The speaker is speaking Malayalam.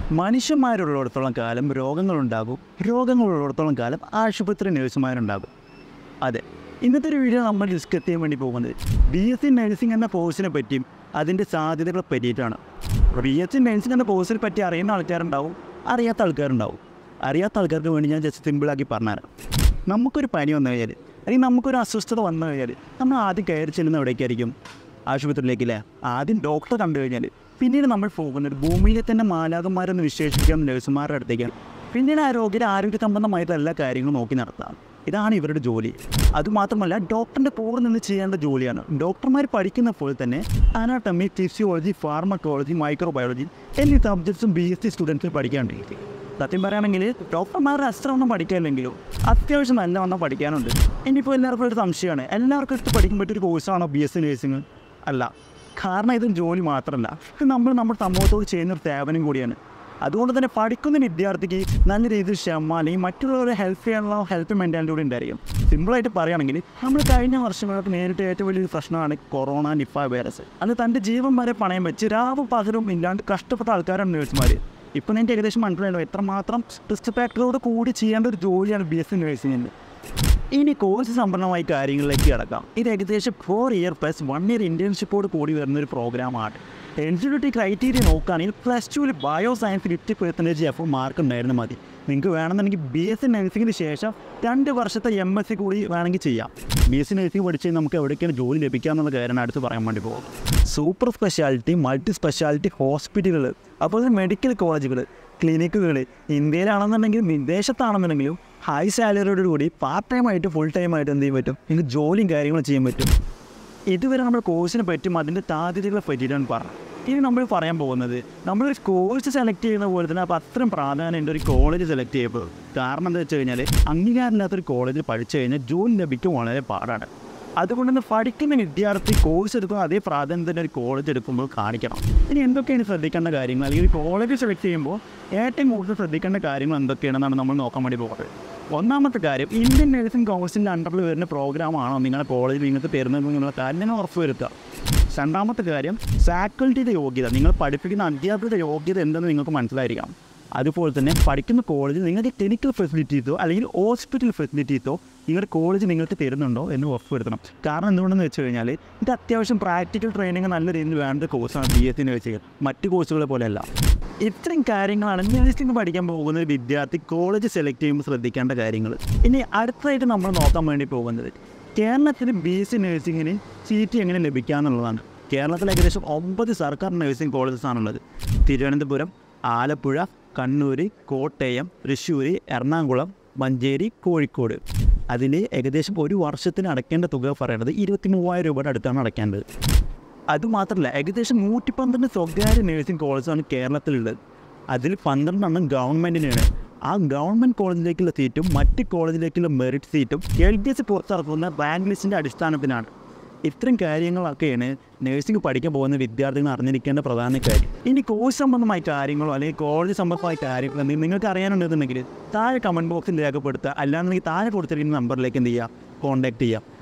മനുഷ്യന്മാരുള്ളിടത്തോളം കാലം രോഗങ്ങളുണ്ടാകും രോഗങ്ങളുള്ളിടത്തോളം കാലം ആശുപത്രി നഴ്സുമാരുണ്ടാകും അതെ ഇന്നത്തെ ഒരു വീഡിയോ നമ്മൾ ഡിസ്കസ് ചെയ്യാൻ വേണ്ടി പോകുന്നത് ബി എസ് സി നഴ്സിംഗ് എന്ന കോഴ്സിനെ പറ്റിയും അതിൻ്റെ സാധ്യതകളെ പറ്റിയിട്ടാണ് ബി എസ് സി നഴ്സിംഗ് എന്ന കോഴ്സിനെ പറ്റി അറിയുന്ന ആൾക്കാരുണ്ടാവും അറിയാത്ത ആൾക്കാരുണ്ടാവും അറിയാത്ത ആൾക്കാർക്ക് വേണ്ടി ഞാൻ ജസ്റ്റ് സിമ്പിളാക്കി പറഞ്ഞുതരാം നമുക്കൊരു പനി വന്നു കഴിഞ്ഞാൽ അല്ലെങ്കിൽ നമുക്കൊരു അസ്വസ്ഥത വന്നു കഴിഞ്ഞാൽ നമ്മൾ ആദ്യം കയറി ചെല്ലുന്ന എവിടേക്കായിരിക്കും ആശുപത്രിയിലേക്കില്ലേ ആദ്യം ഡോക്ടറെ കണ്ടു കഴിഞ്ഞാൽ പിന്നീട് നമ്മൾ പോകുന്നത് ഭൂമിയിലെ തന്നെ മാലാകന്മാരെന്ന് വിശേഷിപ്പിക്കുന്ന നഴ്സുമാരുടെ അടുത്തേക്കാണ് പിന്നീട് ആ രോഗിയുടെ ആരോഗ്യ സംബന്ധമായിട്ട് എല്ലാ കാര്യങ്ങളും നോക്കി നടത്താം ഇതാണ് ഇവരുടെ ജോലി അതുമാത്രമല്ല ഡോക്ടറിൻ്റെ കൂടെ നിന്ന് ചെയ്യേണ്ട ജോലിയാണ് ഡോക്ടർമാർ പഠിക്കുന്ന പോലെ തന്നെ അനാട്ടമി ഫിസിയോളജി ഫാർമക്കോളജി മൈക്രോബയോളജി എന്നീ സബ്ജക്ട്സും ബി എസ് സി സ്റ്റുഡൻസിന് പഠിക്കാനുണ്ട് സത്യം പറയുകയാണെങ്കിൽ ഡോക്ടർമാരുടെ അസ്ത്രമൊന്നും പഠിക്കാനില്ലെങ്കിലും അത്യാവശ്യം നല്ലവണ്ണം പഠിക്കാനുണ്ട് ഇനിയിപ്പോൾ എല്ലാവർക്കും ഒരു സംശയമാണ് എല്ലാവർക്കും എടുത്ത് പഠിക്കാൻ പറ്റിയ ഒരു കോഴ്സാണോ ബി എസ് സി നേഴ്സിംഗ് അല്ല കാരണം ഇത് ജോലി മാത്രമല്ല ഇത് നമ്മൾ നമ്മുടെ സമൂഹത്തോട് ചെയ്യുന്ന ഒരു സേവനം കൂടിയാണ് അതുകൊണ്ട് തന്നെ പഠിക്കുന്ന വിദ്യാർത്ഥിക്ക് നല്ല രീതിയിൽ ക്ഷമ അല്ലെങ്കിൽ മറ്റുള്ളവരെ ഹെൽപ്പ് ചെയ്യാനുള്ള ഹെൽപ്പ് മെൻറ്റാലിറ്റി കൂടി ഉണ്ടായിരിക്കും സിമ്പിളായിട്ട് പറയുകയാണെങ്കിൽ നമ്മൾ കഴിഞ്ഞ വർഷങ്ങളൊക്കെ നേരിട്ട് ഏറ്റവും വലിയൊരു പ്രശ്നമാണ് കൊറോണ നിപ്പ വൈറസ് അത് തൻ്റെ ജീവൻ വരെ പണയം വെച്ച് രാവും പകലും ഇല്ലാണ്ട് കഷ്ടപ്പെട്ട ആൾക്കാരാണ് നേഴ്സുമാർ ഇപ്പം എനിക്ക് ഏകദേശം മനസ്സിലായല്ലോ എത്രമാത്രം റിസ്ക് ഫാക്ടറോട് കൂടി ചെയ്യേണ്ട ഒരു ജോലിയാണ് ബി എസ് സി നഴ്സിംഗിൻ്റെ ഇനി കോഴ്സ് സംബന്ധമായ കാര്യങ്ങളിലേക്ക് കിടക്കാം ഇത് ഏകദേശം four year plus one year ഇൻറ്റേൺഷിപ്പോട് കൂടി വരുന്ന ഒരു പ്രോഗ്രാമാണ് എലിജിബിലിറ്റി ക്രൈറ്റീരിയ നോക്കുകയാണെങ്കിൽ പ്ലസ് ടുവിൽ bio science fifty percentage of mark ഉണ്ടായിരുന്നു മതി നിങ്ങൾക്ക് വേണമെന്നുണ്ടെങ്കിൽ ബി എസ് സി നഴ്സിംഗിന് ശേഷം രണ്ട് വർഷത്തെ എം എസ് സി കൂടി വേണമെങ്കിൽ ചെയ്യാം ബി എസ് സി നഴ്സിംഗ് പഠിച്ച് നമുക്ക് എവിടേക്കാണ് ജോലി ലഭിക്കുക എന്നുള്ള കാര്യമാണ് അടുത്ത് പറയാൻ വേണ്ടി പോകും സൂപ്പർ സ്പെഷ്യാലിറ്റി മൾട്ടി സ്പെഷ്യാലിറ്റി ഹോസ്പിറ്റലുകൾ അതുപോലെ മെഡിക്കൽ കോളേജുകൾ ക്ലിനിക്കുകൾ ഇന്ത്യയിലാണെന്നുണ്ടെങ്കിലും വിദേശത്താണെന്നുണ്ടെങ്കിലും ഹൈ സാലറിയോട് കൂടി പാർട്ട് ടൈം ആയിട്ട് ഫുൾ ടൈം ആയിട്ട് എന്ത് ചെയ്യാൻ പറ്റും നിങ്ങൾക്ക് ജോലിയും കാര്യങ്ങളും ചെയ്യാൻ പറ്റും ഇതുവരെ നമ്മൾ കോഴ്സിനെ പറ്റും അതിൻ്റെ സാധ്യതകളെ പറ്റിയിട്ടാണ് പറഞ്ഞത് ഇനി നമ്മൾ പറയാൻ പോകുന്നത് നമ്മളൊരു കോഴ്സ് സെലക്ട് ചെയ്യുന്ന പോലെ തന്നെ അപ്പോൾ അത്രയും പ്രാധാന്യമുണ്ട് ഒരു കോളേജ് സെലക്ട് ചെയ്യുമ്പോൾ കാരണം എന്താ വെച്ച് കഴിഞ്ഞാൽ അംഗീകാരമില്ലാത്തൊരു കോളേജിൽ പഠിച്ചു കഴിഞ്ഞാൽ ജോലി ലഭിക്കും വളരെ പാടാണ് അതുകൊണ്ട് തന്നെ പഠിക്കുന്ന വിദ്യാർത്ഥി കോഴ്സ് എടുക്കുമ്പോൾ അതേ പ്രാധാന്യം തന്നെ ഒരു കോളേജ് എടുക്കുമ്പോൾ കാണിക്കണം ഇനി എന്തൊക്കെയാണ് ശ്രദ്ധിക്കേണ്ട കാര്യങ്ങൾ അല്ലെങ്കിൽ ഒരു കോളേജ് സെലക്ട് ചെയ്യുമ്പോൾ ഏറ്റവും കൂടുതൽ ശ്രദ്ധിക്കേണ്ട കാര്യങ്ങൾ എന്തൊക്കെയാണെന്നാണ് നമ്മൾ നോക്കാൻ വേണ്ടി പോകുന്നത് ഒന്നാമത്തെ കാര്യം ഇന്ത്യൻ നഴ്സിംഗ് കൗൺസിലിൻ്റെ അണ്ടറിൽ വരുന്ന പ്രോഗ്രാമാണോ നിങ്ങളുടെ കോളേജിൽ നിങ്ങൾക്ക് തരുന്നത് എന്നുള്ള കാര്യം നിങ്ങൾ ഉറപ്പുവരുത്തുക രണ്ടാമത്തെ കാര്യം ഫാക്കൽറ്റിയുടെ യോഗ്യത നിങ്ങൾ പഠിപ്പിക്കുന്ന അധ്യാപകരുടെ യോഗ്യത എന്തെന്ന് നിങ്ങൾക്ക് മനസ്സിലായിരിക്കാം അതുപോലെ തന്നെ പഠിക്കുന്ന കോളേജിൽ നിങ്ങൾക്ക് ക്ലിനിക്കൽ ഫെസിലിറ്റീസോ അല്ലെങ്കിൽ ഹോസ്പിറ്റൽ ഫെസിലിറ്റീസോ നിങ്ങളുടെ കോളേജ് നിങ്ങൾക്ക് തരുന്നുണ്ടോ എന്ന് ഉറപ്പുവരുത്തണം കാരണം എന്തുകൊണ്ടെന്ന് വെച്ച് കഴിഞ്ഞാൽ ഇത് അത്യാവശ്യം പ്രാക്ടിക്കൽ ട്രെയിനിങ് നല്ല രീതിയിൽ വേണ്ട കോഴ്സാണ് ബി എസ് സി നഴ്സിംഗ് മറ്റ് കോഴ്സുകളെ പോലെയല്ല ഇത്രയും കാര്യങ്ങളാണ് നഴ്സിംഗ് പഠിക്കാൻ പോകുന്ന ഒരു വിദ്യാർത്ഥി കോളേജ് സെലക്ട് ചെയ്യുമ്പോൾ ശ്രദ്ധിക്കേണ്ട കാര്യങ്ങൾ ഇനി അടുത്തതായിട്ട് നമ്മൾ നോക്കാൻ വേണ്ടി പോകുന്നത് കേരളത്തിൽ ബി എസ് സി നഴ്സിങ്ങിന് സീറ്റ് എങ്ങനെ ലഭിക്കാമെന്നുള്ളതാണ് കേരളത്തിൽ ഏകദേശം ഒമ്പത് സർക്കാർ നഴ്സിംഗ് കോളേജസ് ആണുള്ളത് തിരുവനന്തപുരം ആലപ്പുഴ കണ്ണൂർ കോട്ടയം തൃശ്ശൂർ എറണാകുളം മഞ്ചേരി കോഴിക്കോട് അതിൽ ഏകദേശം ഒരു വർഷത്തിന് അടയ്ക്കേണ്ട തുക പറയുന്നത് ഇരുപത്തി മൂവായിരം രൂപയുടെ അടുത്താണ് അടയ്ക്കേണ്ടത് അതുമാത്രമല്ല ഏകദേശം നൂറ്റി പന്ത്രണ്ട് സ്വകാര്യ നഴ്സിംഗ് കോളേജാണ് കേരളത്തിലുള്ളത് അതിൽ പന്ത്രണ്ടെണ്ണം ഗവൺമെൻറ്റിനാണ് ആ ഗവൺമെൻറ് കോളേജിലേക്കുള്ള സീറ്റും മറ്റ് കോളേജിലേക്കുള്ള മെറിറ്റ് സീറ്റും എൽ ഡി എസ് പുറത്തിറക്കുന്ന റാങ്ക് ലിസ്റ്റിൻ്റെ അടിസ്ഥാനത്തിലാണ് ഇത്തരം കാര്യങ്ങളൊക്കെയാണ് നഴ്സിംഗ് പഠിക്കാൻ പോകുന്ന വിദ്യാർത്ഥികൾ അറിഞ്ഞിരിക്കേണ്ട പ്രധാന കാര്യം ഇനി കോഴ്സ് സംബന്ധമായ കാര്യങ്ങളോ അല്ലെങ്കിൽ കോളേജ് സംബന്ധമായ കാര്യങ്ങളോ എന്തെങ്കിലും നിങ്ങൾക്ക് അറിയാനുണ്ടെന്നുണ്ടെങ്കിൽ താഴെ കമൻറ്റ് ബോക്സിൽ രേഖപ്പെടുത്തുക അല്ലാന്നുണ്ടെങ്കിൽ താഴെ കൊടുത്തിരിക്കുന്ന നമ്പറിലേക്ക് എന്ത് ചെയ്യുക കോൺടാക്ട് ചെയ്യുക